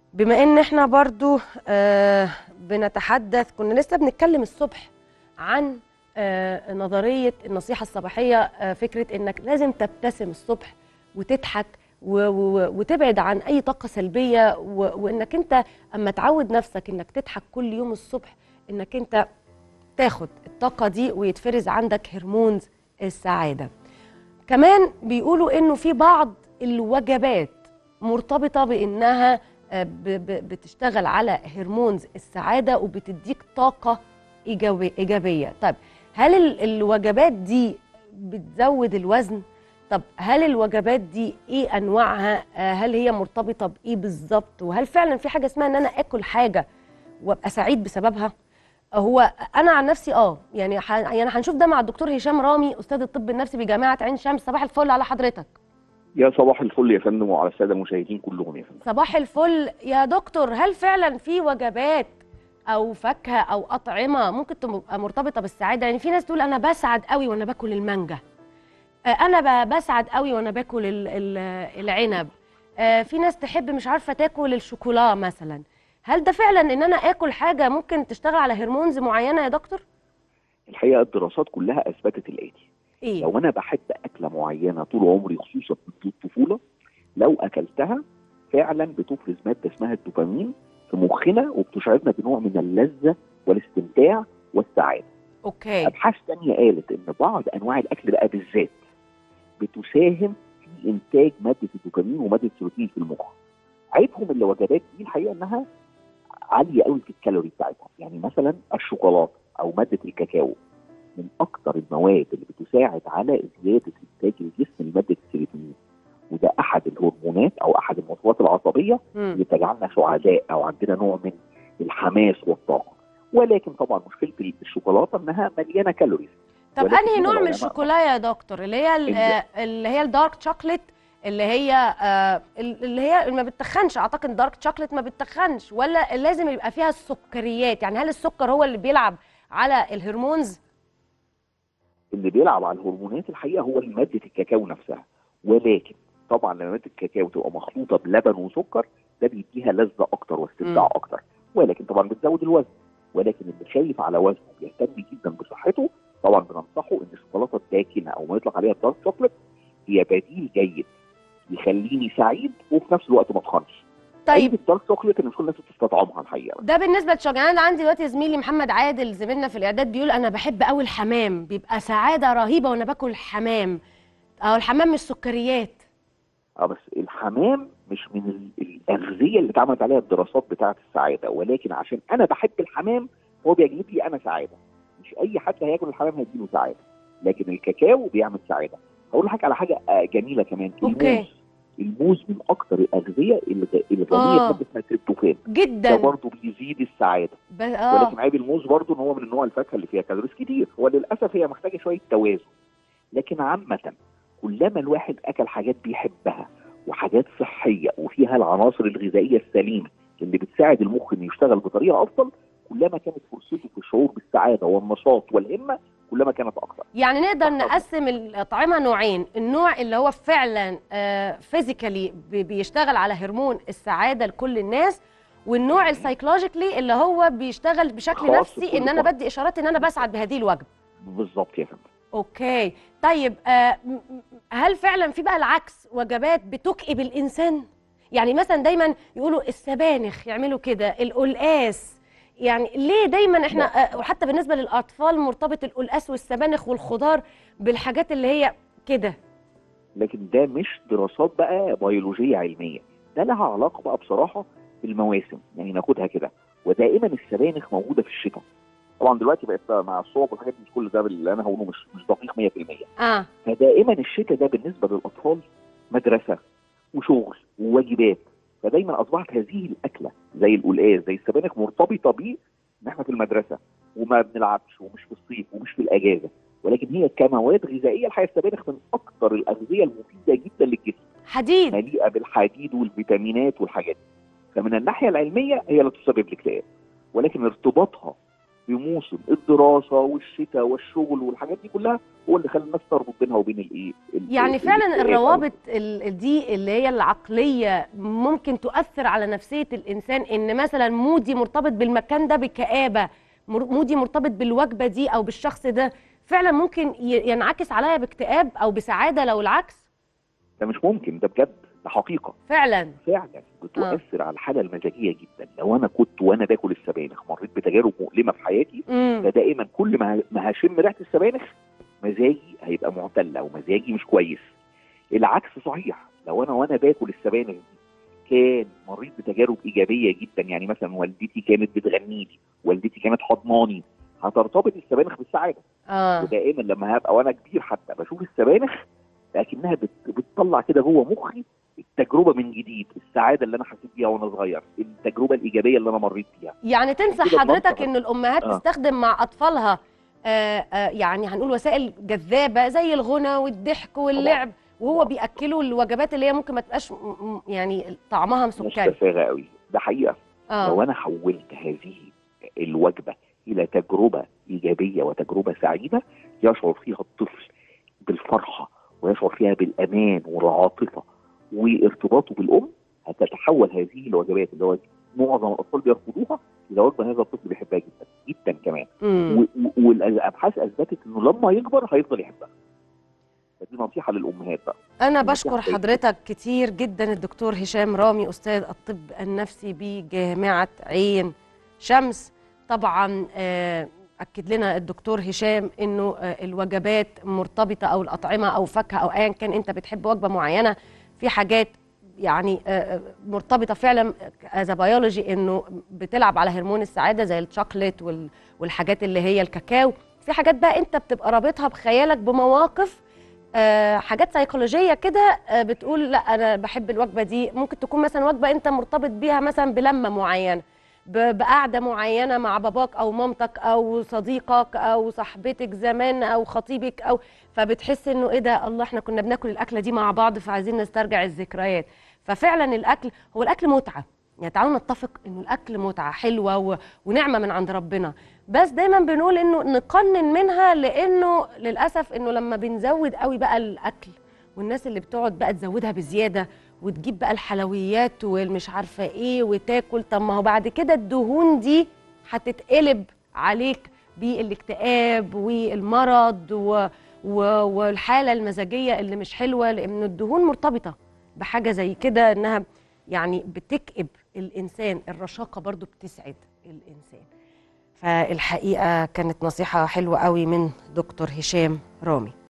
بما ان احنا برضو آه بنتحدث كنا لسه بنتكلم الصبح عن آه نظريه النصيحه الصباحيه آه فكره انك لازم تبتسم الصبح وتضحك و- و- وتبعد عن اي طاقه سلبيه و- وانك انت اما تعود نفسك انك تضحك كل يوم الصبح انك انت تاخد الطاقه دي ويتفرز عندك هرمونز السعاده كمان بيقولوا انه في بعض الوجبات مرتبطه بانها آه، ب- ب- بتشتغل على هرمونز السعاده وبتديك طاقه إيجابي- ايجابيه طيب هل ال- الوجبات دي بتزود الوزن طب هل الوجبات دي ايه انواعها آه، هل هي مرتبطه بايه بالظبط وهل فعلا في حاجه اسمها ان انا اكل حاجه وابقى سعيد بسببها هو انا عن نفسي اه يعني ح... يعني هنشوف ده مع الدكتور هشام رامي استاذ الطب النفسي بجامعه عين شمس صباح الفل على حضرتك يا صباح الفل يا فندم وعلى الساده المشاهدين كلهم يا فندم صباح الفل يا دكتور هل فعلا في وجبات او فاكهه او اطعمه ممكن تبقى مرتبطه بالسعاده يعني في ناس تقول انا بسعد قوي وانا باكل المانجا آه، انا ب- بسعد قوي وانا باكل ال- ال- العنب آه، في ناس تحب مش عارفه تاكل الشوكولا مثلا هل ده فعلا ان انا اكل حاجه ممكن تشتغل على هرمونز معينه يا دكتور الحقيقه الدراسات كلها اثبتت الاتي ايه لو انا بحب اكله معينه طول عمري خصوصا في الطفوله لو اكلتها فعلا بتفرز ماده اسمها الدوبامين في مخنا وبتشعرنا بنوع من اللذه والاستمتاع والسعاده اوكي ابحاث تانية قالت ان بعض انواع الاكل بقى بالذات بتساهم في انتاج ماده الدوبامين وماده السيروتونين في المخ عيبهم الوجبات دي الحقيقه انها عاليه قوي في الكالوري بتاعتها يعني مثلا الشوكولاته او ماده الكاكاو من اكثر المواد اللي بتساعد على زياده انتاج الجسم لماده السيروتونين وده احد الهرمونات او احد الموصفات العصبيه مم. اللي تجعلنا سعداء او عندنا نوع من الحماس والطاقه ولكن طبعا مشكله الشوكولاته انها مليانه كالوريز طب ولكن انهي هم نوع من العلماء- الشوكولا يا دكتور اللي هي ال- ال- آه، اللي هي الدارك شوكليت اللي هي آه، اللي هي ما بتخنش اعتقد دارك شوكليت ما بتخنش ولا لازم يبقى فيها السكريات يعني هل السكر هو اللي بيلعب على الهرمونز اللي بيلعب على الهرمونات الحقيقه هو ماده الكاكاو نفسها ولكن طبعا لما ماده الكاكاو تبقى مخلوطه بلبن وسكر ده بيديها لذه اكتر واستمتاع مم. اكتر ولكن طبعا بتزود الوزن ولكن اللي خايف على وزنه بيهتم جدا بصحته طبعا بننصحه ان الشوكولاته الداكنه او ما يطلق عليها الدارك شوكليت هي بديل جيد يخليني سعيد وفي نفس الوقت ما اتخنش عيب طيب الدارك شوكليت ان مش كل الناس بتستطعمها الحقيقه ده بالنسبه للشوكولاته انا عندي دلوقتي زميلي محمد عادل زميلنا في الاعداد بيقول انا بحب قوي الحمام بيبقى سعاده رهيبه وانا باكل حمام او الحمام مش سكريات اه بس الحمام مش من ال- الاغذيه اللي اتعملت عليها الدراسات بتاعه السعاده ولكن عشان انا بحب الحمام هو بيجلب لي انا سعاده مش اي حد هياكل الحمام هيديله سعاده لكن الكاكاو بيعمل سعاده هقول لحضرتك على حاجه آه، جميله كمان أوكي. الموز الموز من اكتر الاغذيه اللي اللي آه. غنيه بماده اسمها التريبتوفان ده جدا برضه بيزيد السعاده ب... اه ولكن عيب الموز برضه ان هو من النوع الفاكهه اللي فيها كالوريز كتير هو للاسف هي محتاجه شويه توازن لكن عامه كلما الواحد اكل حاجات بيحبها وحاجات صحيه وفيها العناصر الغذائيه السليمه اللي بتساعد المخ انه يشتغل بطريقه افضل كلما كانت فرصته في الشعور بالسعاده والنشاط والهمه كلما كانت اكثر يعني نقدر طبعاً. نقسم الأطعمة نوعين النوع اللي هو فعلا فيزيكالي بيشتغل على هرمون السعادة لكل الناس والنوع السايكولوجيكلي اللي هو بيشتغل بشكل خاص نفسي بكل ان انا فرد. بدي اشارات ان انا بسعد بهذه الوجبة بالظبط يا فندم اوكي طيب آه، م- م- هل فعلا في بقى العكس وجبات بتكئب الانسان يعني مثلا دايما يقولوا السبانخ يعملوا كده القلقاس يعني ليه دايما احنا آه، وحتى بالنسبه للاطفال مرتبط القلقاس والسبانخ والخضار بالحاجات اللي هي كده لكن ده مش دراسات بقى بيولوجيه علميه ده لها علاقه بقى بصراحه بالمواسم يعني ناخدها كده ودائما السبانخ موجوده في الشتاء طبعا دلوقتي بقت مع الصوب والحاجات مش كل ده اللي انا هقوله مش مش دقيق 100% اه فدائما الشتاء ده بالنسبه للاطفال مدرسه وشغل وواجبات فدايما اصبحت هذه الاكله زي القلقاس زي السبانخ مرتبطه بيه ان احنا في المدرسه وما بنلعبش ومش في الصيف ومش في الاجازه ولكن هي كمواد غذائيه الحقيقه السبانخ من اكثر الاغذيه المفيده جدا للجسم حديد مليئه بالحديد والفيتامينات والحاجات دي فمن الناحيه العلميه هي لا تسبب الاكتئاب ولكن ارتباطها في موسم الدراسه والشتاء والشغل والحاجات دي كلها هو اللي خلى الناس تربط بينها وبين الايه ال- يعني ال- فعلا الاكتئاب أو- الروابط ال- دي اللي هي العقليه ممكن تؤثر على نفسيه الانسان ان مثلا مودي مرتبط بالمكان ده بكآبه مر- مودي مرتبط بالوجبه دي او بالشخص ده فعلا ممكن ي- ينعكس عليا باكتئاب او بسعاده لو العكس ده مش ممكن ده بجد ده حقيقه فعلا فعلا بتؤثر على الحاله المزاجيه جدا لو انا كنت وانا باكل السبانخ مريت بتجارب مؤلمه في حياتي امم فدائما كل ما ما هشم ريحه السبانخ مزاجي هيبقى معتل او مزاجي مش كويس العكس صحيح لو انا وانا باكل السبانخ دي كان مريت بتجارب ايجابيه جدا يعني مثلا والدتي كانت بتغني لي والدتي كانت حضناني هترتبط السبانخ بالسعاده اه ودائما لما هبقى وانا كبير حتى بشوف السبانخ لكنها بت... بتطلع كده جوه مخي التجربه من جديد السعاده اللي انا حسيت بيها وانا صغير التجربه الايجابيه اللي انا مريت بيها يعني تنصح كده حضرتك بمنطق. ان الامهات آه. تستخدم مع اطفالها آه آه يعني هنقول وسائل جذابه زي الغنى والضحك واللعب وهو طبعاً. بياكلوا الوجبات اللي هي ممكن ما تبقاش م- م- يعني طعمها مسكري مستفاغه قوي ده حقيقه لو اه انا حولت هذه الوجبه الى تجربه ايجابيه وتجربه سعيده يشعر فيها الطفل بالفرحه ويشعر فيها بالامان والعاطفه وارتباطه بالام هتتحول هذه الوجبات اللي هو معظم الاطفال بيرفضوها الى وجبه هذا الطفل بيحبها جدا جدا كمان مم. و- و- والابحاث اثبتت انه لما يكبر هيفضل يحبها فدي نصيحه للامهات بقى انا نصيحة بشكر كويسة. حضرتك كتير جدا الدكتور هشام رامي استاذ الطب النفسي بجامعه عين شمس طبعا آه، اكد لنا الدكتور هشام انه آه، الوجبات مرتبطه او الاطعمه او فاكهه او ايا كان انت بتحب وجبه معينه في حاجات يعني آه، آه، مرتبطه فعلا از بيولوجي انه بتلعب على هرمون السعاده زي الشوكليت وال- والحاجات اللي هي الكاكاو في حاجات بقى انت بتبقى رابطها بخيالك بمواقف آه، حاجات سيكولوجيه كده آه، بتقول لا انا بحب الوجبه دي ممكن تكون مثلا وجبه انت مرتبط بيها مثلا بلمه معينه ب- بقعده معينه مع باباك او مامتك او صديقك او صاحبتك زمان او خطيبك او فبتحس انه ايه ده الله احنا كنا بناكل الاكله دي مع بعض فعايزين نسترجع الذكريات ففعلا الاكل هو الاكل متعه يعني تعالوا نتفق انه الاكل متعه حلوه و... ونعمه من عند ربنا بس دايما بنقول انه نقنن منها لانه للاسف انه لما بنزود قوي بقى الاكل والناس اللي بتقعد بقى تزودها بزياده وتجيب بقى الحلويات والمش عارفه ايه وتاكل طب ما هو بعد كده الدهون دي هتتقلب عليك بالاكتئاب والمرض و... و... والحاله المزاجيه اللي مش حلوه لان الدهون مرتبطه بحاجه زي كده انها يعني بتكئب الانسان الرشاقه برضو بتسعد الانسان فالحقيقه كانت نصيحه حلوه قوي من دكتور هشام رامي